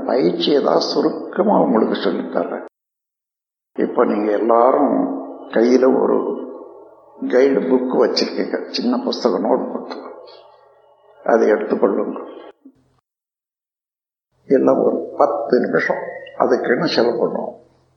பயிற்சியை தான் சுருக்கமாக உங்களுக்கு சொல்லித்தர்றேன் இப்போ நீங்கள் எல்லாரும் கையில் ஒரு கைடு புக் வச்சிருக்கீங்க சின்ன புஸ்தகம் நோட் புக் அதை எடுத்துக்கொள்ளுங்க எல்லாம் ஒரு பத்து நிமிஷம் அதுக்குன்னு செலவு பண்ணுவோம்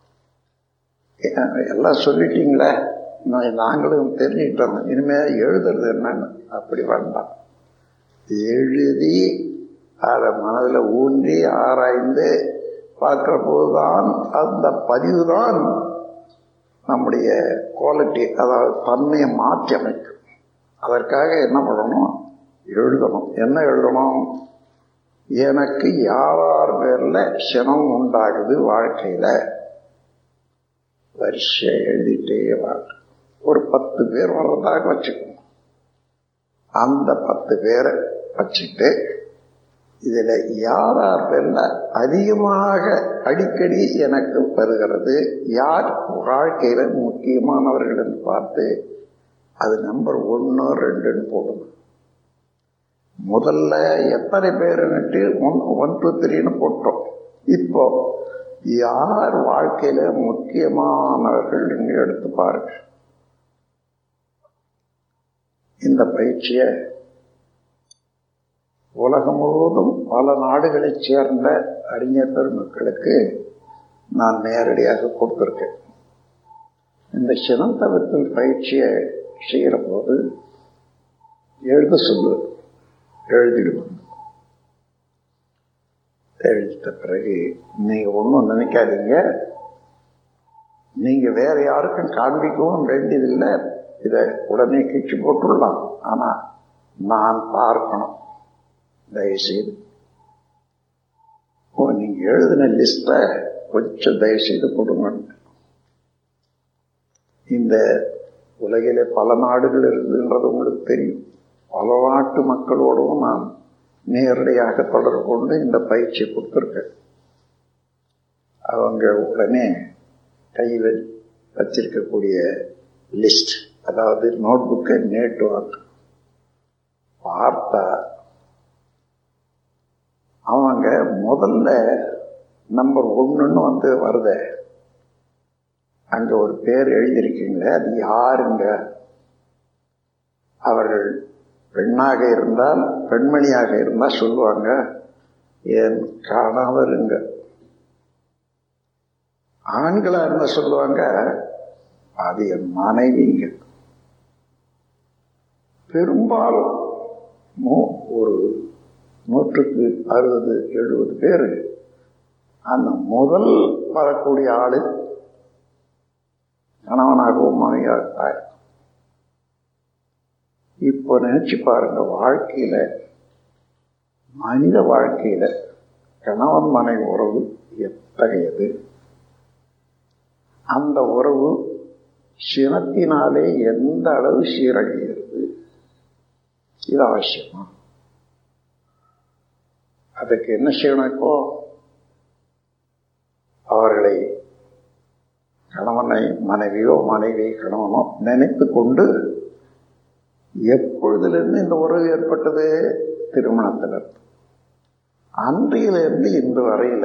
எல்லாம் சொல்லிட்டீங்களே நான் நாங்களும் தெரிஞ்சுக்கிட்டோம் இனிமேல் எழுதுறது என்னன்னு அப்படி வேண்டாம் எழுதி அதை மனதில் ஊன்றி ஆராய்ந்து பார்க்கிற போதுதான் அந்த பதிவு தான் நம்முடைய குவாலிட்டி அதாவது தன்மையை மாற்றி அமைக்கும் அதற்காக என்ன பண்ணணும் எழுதணும் என்ன எழுதணும் எனக்கு யார் பேரில் சினம் உண்டாகுது வாழ்க்கையில் வரிசையை எழுதிட்டே வாழ் ஒரு பத்து பேர் வர்றதாக வச்சுக்கணும் அந்த பத்து பேரை வச்சுட்டு இதில் யார் யார் பேரில் அதிகமாக அடிக்கடி எனக்கு வருகிறது யார் வாழ்க்கையில் முக்கியமானவர்கள் என்று பார்த்து அது நம்பர் ஒன்று ரெண்டுன்னு போடணும் முதல்ல எத்தனை பேருன்னுட்டு ஒன் ஒன் டூ த்ரீன்னு போட்டோம் இப்போ யார் வாழ்க்கையில முக்கியமானவர்கள் நீங்க எடுத்து பாருங்க இந்த பயிற்சியை உலகம் முழுவதும் பல நாடுகளைச் சேர்ந்த அறிஞர் பெருமக்களுக்கு நான் நேரடியாக கொடுத்துருக்கேன் இந்த சினந்தவத்தில் பயிற்சியை செய்கிற போது எழுத சொல்லு எழுதிடுவோம் எழுதிட்ட பிறகு நீங்க ஒன்றும் நினைக்காதீங்க நீங்க வேற யாருக்கும் காண்பிக்கவும் வேண்டியதில்லை இதை உடனே கிச்சு போட்டுடலாம் ஆனா நான் பார்க்கணும் தயவுசெய்து ஓ நீங்க எழுதின லிஸ்ட கொஞ்சம் தயவுசெய்து கொடுங்க இந்த உலகிலே பல நாடுகள் இருக்குதுன்றது உங்களுக்கு தெரியும் பல நாட்டு மக்களோடும் நான் நேரடியாக தொடர்பு கொண்டு இந்த பயிற்சி கொடுத்துருக்கேன் அவங்க உடனே கையில் வச்சிருக்கக்கூடிய லிஸ்ட் அதாவது நோட் புக்கை நேட்டுவாங்க பார்த்தா அவங்க முதல்ல நம்பர் ஒன்றுன்னு வந்து வருத அங்க ஒரு பேர் எழுதியிருக்கீங்களே அது யாருங்க அவர்கள் பெண்ணாக இருந்தால் பெண்மணியாக இருந்தால் சொல்லுவாங்க என் கணவருங்க ஆண்களா இருந்தா சொல்லுவாங்க அது என் மனைவிங்க பெரும்பாலும் ஒரு நூற்றுக்கு அறுபது எழுபது பேர் அந்த முதல் வரக்கூடிய ஆளு கணவனாகவும் மனைவியாக இப்போ நினைச்சு பாருங்க வாழ்க்கையில மனித வாழ்க்கையில கணவன் மனைவி உறவு எத்தகையது அந்த உறவு சினத்தினாலே எந்த அளவு சீரழிகிறது இது அவசியமா அதுக்கு என்ன செய்யணும் இப்போ அவர்களை கணவனை மனைவியோ மனைவி கணவனோ நினைத்து கொண்டு எப்பொழுதிலிருந்து இந்த உறவு ஏற்பட்டது திருமணத்திலிருந்து அன்றையிலிருந்து இன்று வரையில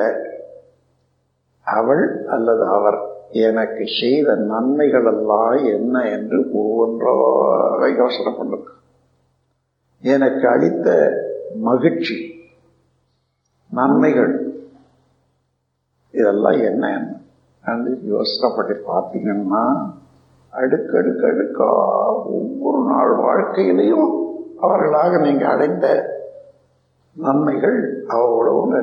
அவள் அல்லது அவர் எனக்கு செய்த நன்மைகள் எல்லாம் என்ன என்று ஒவ்வொன்றாக யோசனை பண்ணுங்க எனக்கு அளித்த மகிழ்ச்சி நன்மைகள் இதெல்லாம் என்ன என்று யோசனை பண்ணி பார்த்தீங்கன்னா அடுக்கடுக்கு அடுக்கா ஒவ்வொரு நாள் வாழ்க்கையிலையும் அவர்களாக நீங்க அடைந்த நன்மைகள் அவ்வளவு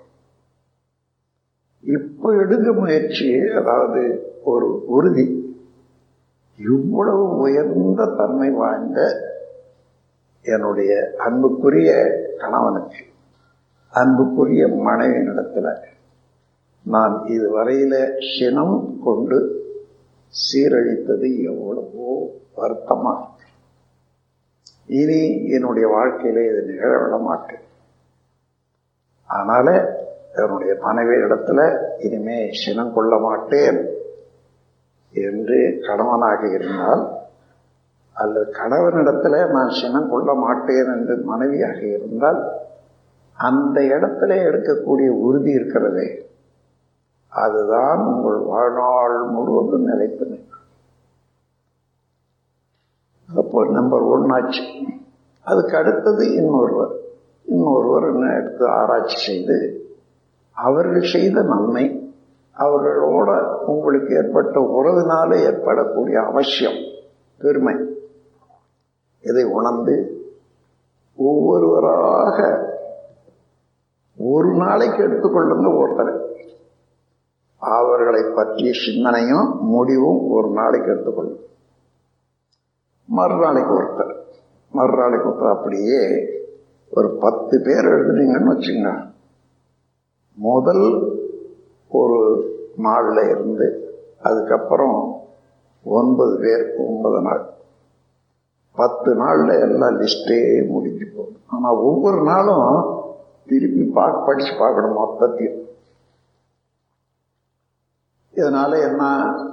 இப்போ எடுக்க முயற்சி அதாவது ஒரு உறுதி இவ்வளவு உயர்ந்த தன்மை வாய்ந்த என்னுடைய அன்புக்குரிய கணவனுக்கு அன்புக்குரிய மனைவியினிடத்துல நான் இதுவரையில சினம் கொண்டு சீரழித்தது எவ்வளவோ வருத்தமா இனி என்னுடைய வாழ்க்கையில இது நிகழவிட மாட்டேன் அதனால என்னுடைய மனைவி இடத்துல இனிமே சினம் கொள்ள மாட்டேன் என்று கணவனாக இருந்தால் அல்லது கணவனிடத்துல நான் சினம் கொள்ள மாட்டேன் என்று மனைவியாக இருந்தால் அந்த இடத்துல எடுக்கக்கூடிய உறுதி இருக்கிறதே அதுதான் உங்கள் வாழ்நாள் முழுவதும் நிலைத்து நிற்கும் அப்போ நம்பர் ஒன் ஆச்சு அதுக்கு அடுத்தது இன்னொருவர் இன்னொருவர் என்ன எடுத்து ஆராய்ச்சி செய்து அவர்கள் செய்த நன்மை அவர்களோட உங்களுக்கு ஏற்பட்ட உறவினால ஏற்படக்கூடிய அவசியம் பெருமை இதை உணர்ந்து ஒவ்வொருவராக ஒரு நாளைக்கு எடுத்துக்கொள்ளுங்க ஒருத்தரை அவர்களை பற்றிய சிந்தனையும் முடிவும் ஒரு நாளைக்கு எடுத்துக்கொள்ளும் மறுநாளைக்கு ஒருத்தர் மறுநாளைக்கு ஒருத்தர் அப்படியே ஒரு பத்து பேர் எழுதுனீங்கன்னு வச்சுங்க முதல் ஒரு நாளில் இருந்து அதுக்கப்புறம் ஒன்பது பேர் ஒன்பது நாள் பத்து நாளில் எல்லாம் லிஸ்டே முடிஞ்சு போகுது ஆனால் ஒவ்வொரு நாளும் திருப்பி பார்க்க படித்து பார்க்கணும் மொத்தத்தையும் இதனால என்ன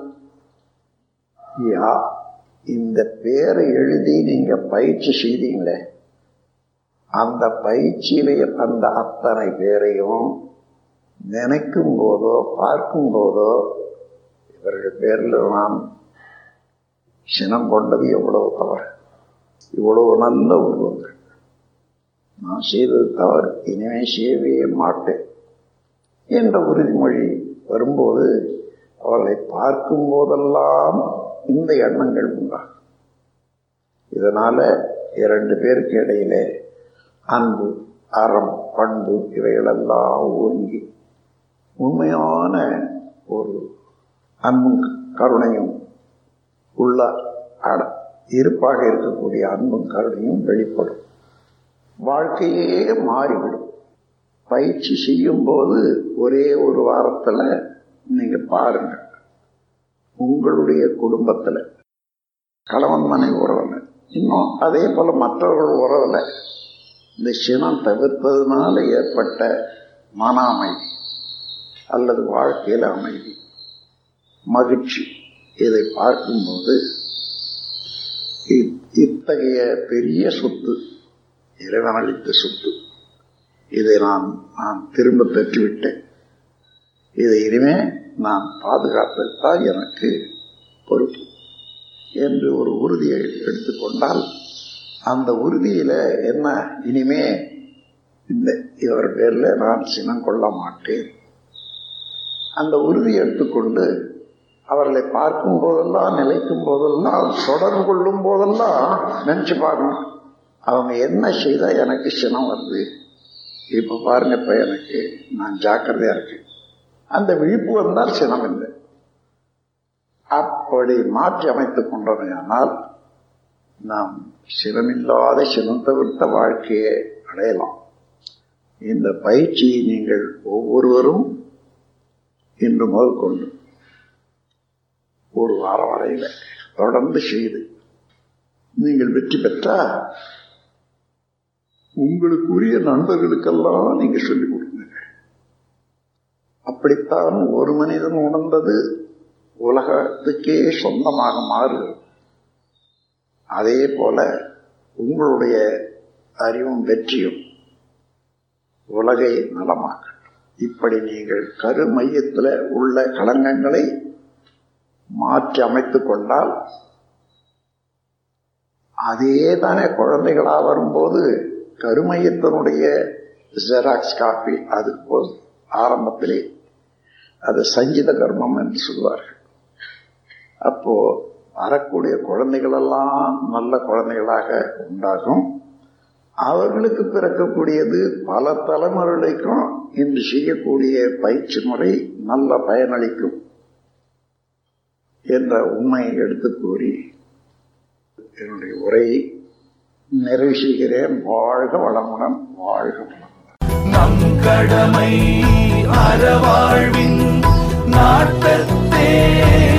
யா இந்த பேரை எழுதி நீங்க பயிற்சி செய்தீங்களே அந்த பயிற்சியிலே அந்த அத்தனை பேரையும் நினைக்கும் போதோ பார்க்கும் போதோ இவர்கள் பேரில் நான் சினம் கொண்டது எவ்வளவு தவறு இவ்வளவு நல்ல உருவங்கள் நான் செய்தது தவறு இனிமே செய்யவே மாட்டேன் என்ற உறுதிமொழி வரும்போது அவர்களை பார்க்கும் போதெல்லாம் இந்த எண்ணங்கள் உண்டாகும் இதனால இரண்டு பேருக்கு இடையிலே அன்பு அறம் பண்பு இவைகளெல்லாம் ஓங்கி உண்மையான ஒரு அன்பும் கருணையும் உள்ள அட இருப்பாக இருக்கக்கூடிய அன்பும் கருணையும் வெளிப்படும் வாழ்க்கையே மாறிவிடும் பயிற்சி செய்யும் போது ஒரே ஒரு வாரத்தில் நீங்க பாருங்க உங்களுடைய குடும்பத்தில் கணவன் மனை உறவில் இன்னும் அதே போல மற்றவர்கள் உறவில் இந்த சினம் தவிர்ப்பதனால ஏற்பட்ட மன அமைதி அல்லது வாழ்க்கையில் அமைதி மகிழ்ச்சி இதை பார்க்கும்போது இத்தகைய பெரிய சொத்து இறைவன் அளித்த சொத்து இதை நான் நான் திரும்ப பெற்றுவிட்டேன் இதை இனிமே நான் பாதுகாப்பதுதான் எனக்கு பொறுப்பு என்று ஒரு உறுதியை எடுத்துக்கொண்டால் அந்த உறுதியில என்ன இனிமே இந்த இவர் பேர்ல நான் சினம் கொள்ள மாட்டேன் அந்த உறுதியை எடுத்துக்கொண்டு அவர்களை பார்க்கும் போதெல்லாம் நிலைக்கும் போதெல்லாம் தொடர்பு கொள்ளும் போதெல்லாம் நினைச்சு பார்க்கணும் அவங்க என்ன செய்தா எனக்கு சினம் வருது இப்ப பாருங்க இப்ப எனக்கு நான் ஜாக்கிரதையா இருக்கேன் அந்த விழிப்பு வந்தால் சினம் இல்லை அப்படி மாற்றி அமைத்துக் கொண்டோமையானால் நாம் சிரமில்லாத சினம் தவிர்த்த வாழ்க்கையை அடையலாம் இந்த பயிற்சியை நீங்கள் ஒவ்வொருவரும் இன்று முதல் கொண்டு ஒரு வாரம் வரையில தொடர்ந்து செய்து நீங்கள் வெற்றி பெற்றா உங்களுக்குரிய நண்பர்களுக்கெல்லாம் நீங்க சொல்லிக் கொடுங்க அப்படித்தான் ஒரு மனிதன் உணர்ந்தது உலகத்துக்கே சொந்தமாக மாறுகிறது அதே போல உங்களுடைய அறிவும் வெற்றியும் உலகை நலமாக்கட்டும் இப்படி நீங்கள் கரு மையத்தில் உள்ள களங்கங்களை மாற்றி அமைத்துக் கொண்டால் அதே தானே குழந்தைகளா வரும்போது கருமையத்தினுடைய ஜெராக்ஸ் காப்பி அது போல் ஆரம்பத்திலே அது சங்கீத கர்மம் என்று சொல்வார்கள் அப்போ வரக்கூடிய குழந்தைகளெல்லாம் நல்ல குழந்தைகளாக உண்டாகும் அவர்களுக்கு பிறக்கக்கூடியது பல தலைமுறைகளுக்கும் இன்று செய்யக்கூடிய பயிற்சி முறை நல்ல பயனளிக்கும் என்ற உண்மையை எடுத்து கூறி என்னுடைய உரையை நிறைவு செய்கிறேன் வாழ்க வளமுடன் வாழ்க வளமுடன் நம் கடமை அறவாழ்வின் நாட்டத்தே